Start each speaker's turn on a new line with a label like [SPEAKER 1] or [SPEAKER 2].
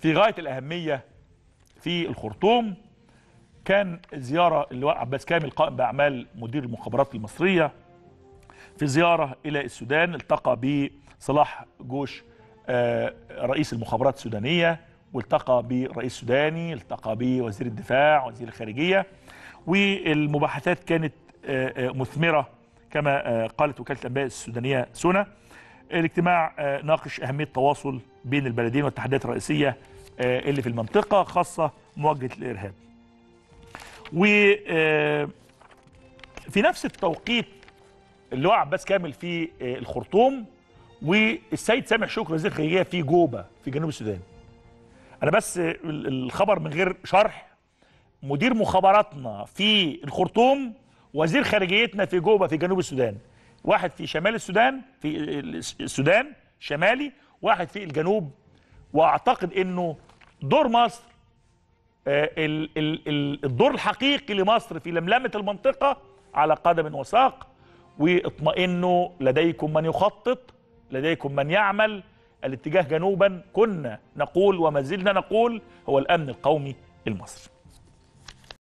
[SPEAKER 1] في غايه الاهميه في الخرطوم كان زياره اللواء عباس كامل قائم باعمال مدير المخابرات المصريه في زياره الى السودان التقى بصلاح جوش آه، رئيس المخابرات السودانيه والتقى برئيس سوداني التقى بوزير الدفاع وزير الخارجيه والمباحثات كانت آه، آه، مثمره كما آه، قالت وكاله الانباء السودانيه سونا الاجتماع آه، ناقش اهميه التواصل بين البلدين والتحديات الرئيسيه آه، اللي في المنطقه خاصه مواجهه الارهاب. و آه، في نفس التوقيت اللي هو عباس كامل في آه، الخرطوم والسيد سامح شكري وزير الخارجيه في جوبا في جنوب السودان. انا بس آه، ال- الخبر من غير شرح مدير مخابراتنا في الخرطوم وزير خارجيتنا في جوبا في جنوب السودان واحد في شمال السودان في السودان شمالي واحد في الجنوب واعتقد انه دور مصر آه، ال- ال- ال- الدور الحقيقي لمصر في لملمه المنطقه على قدم وساق واطمئنوا لديكم من يخطط لديكم من يعمل الاتجاه جنوبا كنا نقول وما زلنا نقول هو الامن القومي المصري